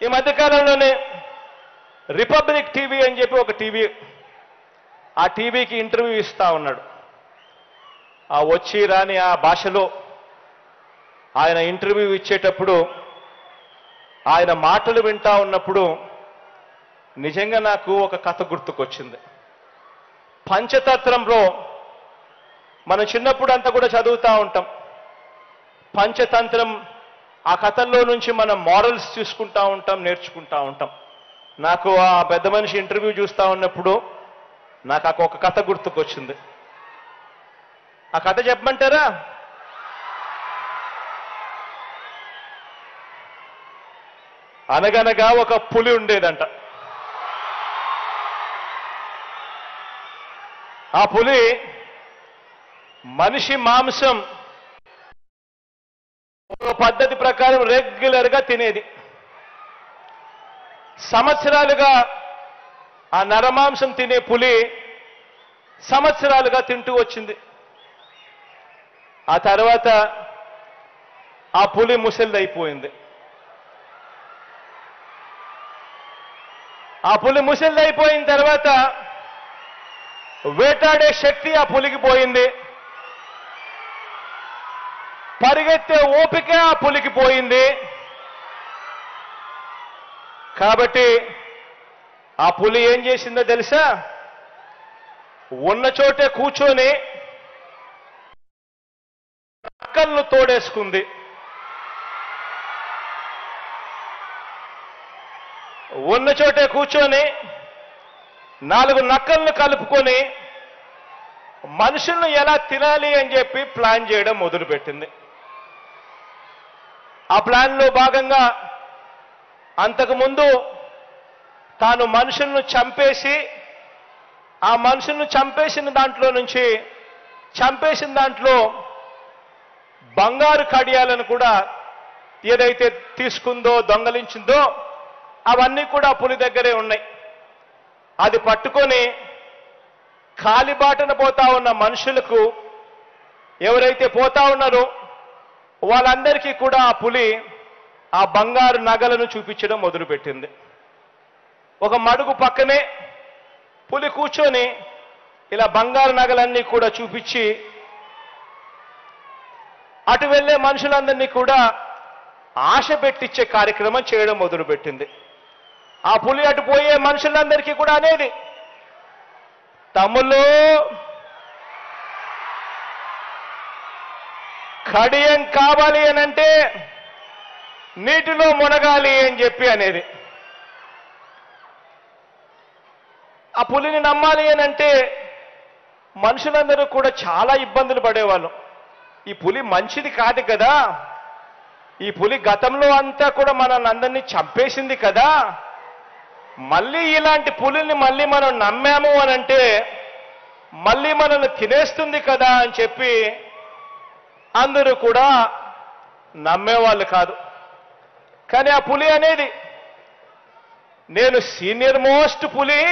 ఈ మధ్యకాలంలోనే republic TV అని చెప్పి ఒక టీవీ ఆ టీవీకి ఇంటర్వ్యూ ఇస్తా ఉన్నాడు ఆ వచ్చి రాని ఆ భాషలో ఆయన ఇంటర్వ్యూ ఇచ్చేటప్పుడు ఆయన మాటలు వింటా ఉన్నప్పుడు నిజంగా నాకు ఒక కథ గుర్తుకొచ్చింది పంచతంత్రంలో మనం చిన్నప్పుడు అంతా కూడా చదువుతూ ఉంటాం పంచతంత్రం ఆ కథల్లో నుంచి మనం మారల్స్ చూసుకుంటా ఉంటాం నేర్చుకుంటా ఉంటాం నాకు ఆ పెద్ద మనిషి ఇంటర్వ్యూ చూస్తా ఉన్నప్పుడు నాకు ఆ ఒక కథ గుర్తుకొచ్చింది ఆ కథ చెప్పమంటారా అనగనగా ఒక పులి ఉండేదంట ఆ పులి మనిషి మాంసం ఒక పద్ధతి ప్రకారం రెగ్యులర్ గా తినేది సంవత్సరాలుగా ఆ నరమాంసం తినే పులి సంవత్సరాలుగా తింటూ వచ్చింది ఆ తర్వాత ఆ పులి ముసలిదైపోయింది ఆ పులి ముసలిదైపోయిన తర్వాత వేటాడే శక్తి ఆ పులికి పోయింది పరిగెత్తే ఓపిక ఆ పులికి పోయింది కాబట్టి ఆ పులి ఏం చేసిందో తెలుసా ఉన్న చోటే కూర్చొని నక్కలను తోడేసుకుంది ఉన్న చోటే కూర్చొని నాలుగు నక్కలను కలుపుకొని మనుషులను ఎలా తినాలి అని చెప్పి ప్లాన్ చేయడం మొదలుపెట్టింది ఆ ప్లాన్లో భాగంగా అంతకుముందు తాను మనుషులను చంపేసి ఆ మనుషులను చంపేసిన దాంట్లో నుంచి చంపేసిన దాంట్లో బంగారు కడియాలను కూడా ఏదైతే తీసుకుందో దొంగలించిందో అవన్నీ కూడా పులి దగ్గరే ఉన్నాయి అది పట్టుకొని కాలిబాటన పోతా ఉన్న మనుషులకు ఎవరైతే పోతా ఉన్నారో వాళ్ళందరికీ కూడా ఆ పులి ఆ బంగారు నగలను చూపించడం మొదలుపెట్టింది ఒక మడుగు పక్కనే పులి కూర్చొని ఇలా బంగారు నగలన్నీ కూడా చూపించి అటు వెళ్ళే మనుషులందరినీ కూడా ఆశ పెట్టించే కార్యక్రమం చేయడం మొదలుపెట్టింది ఆ పులి అటు పోయే మనుషులందరికీ కూడా అనేది తమ్ముళ్ళు కడియం కావాలి అనంటే నీటిలో మునగాలి అని చెప్పి అనేది ఆ పులిని నమ్మాలి అనంటే మనుషులందరూ కూడా చాలా ఇబ్బందులు పడేవాళ్ళు ఈ పులి మంచిది కాదు కదా ఈ పులి గతంలో అంతా కూడా మనల్ని అందరినీ చంపేసింది కదా మళ్ళీ ఇలాంటి పులిని మళ్ళీ మనం నమ్మాము అనంటే మళ్ళీ మనల్ని తినేస్తుంది కదా అని చెప్పి అందరూ కూడా నమ్మేవాళ్ళు కాదు కానీ ఆ పులి అనేది నేను సీనియర్ మోస్ట్ పులి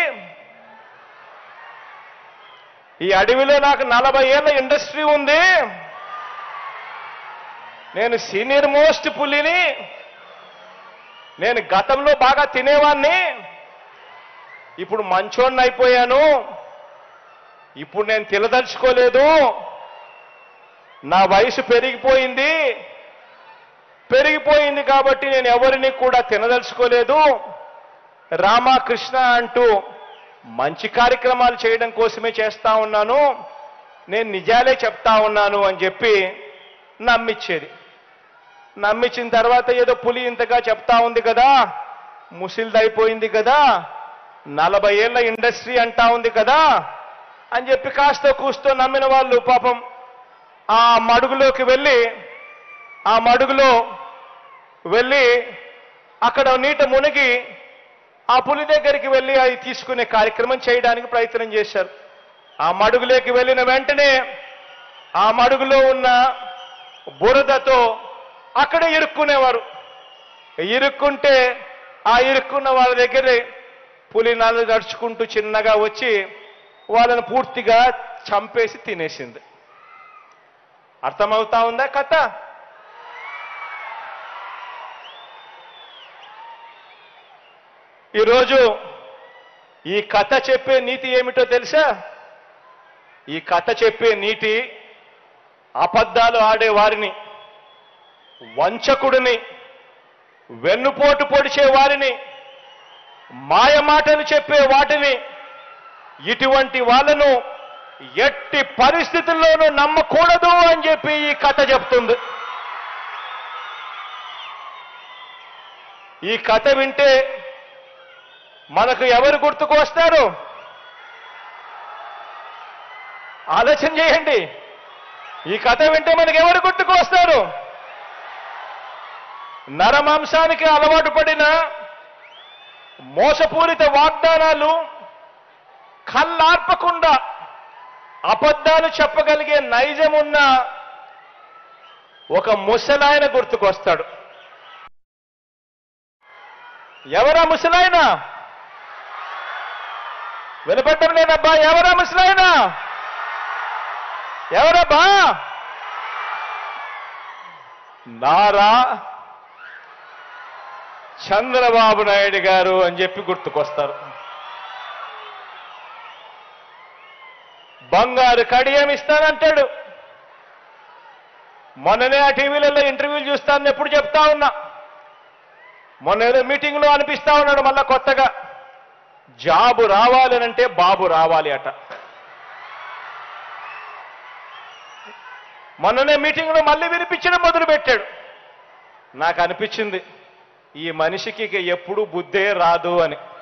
ఈ అడవిలో నాకు నలభై ఏళ్ళ ఇండస్ట్రీ ఉంది నేను సీనియర్ మోస్ట్ పులిని నేను గతంలో బాగా తినేవాణ్ణి ఇప్పుడు మంచోడిని అయిపోయాను ఇప్పుడు నేను తినదలుచుకోలేదు నా వయసు పెరిగిపోయింది పెరిగిపోయింది కాబట్టి నేను ఎవరిని కూడా తినదలుచుకోలేదు రామకృష్ణ అంటూ మంచి కార్యక్రమాలు చేయడం కోసమే చేస్తా ఉన్నాను నేను నిజాలే చెప్తా ఉన్నాను అని చెప్పి నమ్మిచ్చేది నమ్మించిన తర్వాత ఏదో పులి ఇంతగా చెప్తా ఉంది కదా ముసిల్దైపోయింది కదా నలభై ఏళ్ళ ఇండస్ట్రీ అంటా ఉంది కదా అని చెప్పి కాస్త కూస్తో నమ్మిన వాళ్ళు పాపం ఆ మడుగులోకి వెళ్ళి ఆ మడుగులో వెళ్ళి అక్కడ నీట మునిగి ఆ పులి దగ్గరికి వెళ్ళి అది తీసుకునే కార్యక్రమం చేయడానికి ప్రయత్నం చేశారు ఆ మడుగులోకి వెళ్ళిన వెంటనే ఆ మడుగులో ఉన్న బురదతో అక్కడే ఇరుక్కునేవారు ఇరుక్కుంటే ఆ ఇరుక్కున్న వాళ్ళ దగ్గరే పులి నాలు నడుచుకుంటూ చిన్నగా వచ్చి వాళ్ళని పూర్తిగా చంపేసి తినేసింది అర్థమవుతా ఉందా కథ ఈరోజు ఈ కథ చెప్పే నీతి ఏమిటో తెలుసా ఈ కథ చెప్పే నీతి అబద్ధాలు ఆడే వారిని వంచకుడిని వెన్నుపోటు పొడిచే వారిని మాయమాటలు చెప్పే వాటిని ఇటువంటి వాళ్ళను ఎట్టి పరిస్థితుల్లోనూ నమ్మకూడదు అని చెప్పి ఈ కథ చెప్తుంది ఈ కథ వింటే మనకు ఎవరు గుర్తుకు వస్తారు ఆలోచన చేయండి ఈ కథ వింటే మనకు ఎవరు గుర్తుకు వస్తారు నరమాంసానికి అలవాటు పడిన మోసపూరిత వాగ్దానాలు కళ్ళార్పకుండా అబద్ధాలు చెప్పగలిగే నైజం ఉన్న ఒక ముసలాయన గుర్తుకొస్తాడు ఎవరా ముసలాయన వినపడటం లేదబ్బా ఎవరా ముసలాయన ఎవరబ్బా నారా చంద్రబాబు నాయుడు గారు అని చెప్పి గుర్తుకొస్తారు బంగారు కడియం ఇస్తానంటాడు మొన్ననే ఆ టీవీలలో ఇంటర్వ్యూలు చూస్తానని ఎప్పుడు చెప్తా ఉన్నా మొన్న ఏదో మీటింగ్లో అనిపిస్తా ఉన్నాడు మళ్ళా కొత్తగా జాబు రావాలనంటే బాబు రావాలి అట మొన్ననే మీటింగ్లో మళ్ళీ వినిపించడం మొదలు పెట్టాడు నాకు అనిపించింది ఈ మనిషికి ఇక ఎప్పుడు బుద్ధే రాదు అని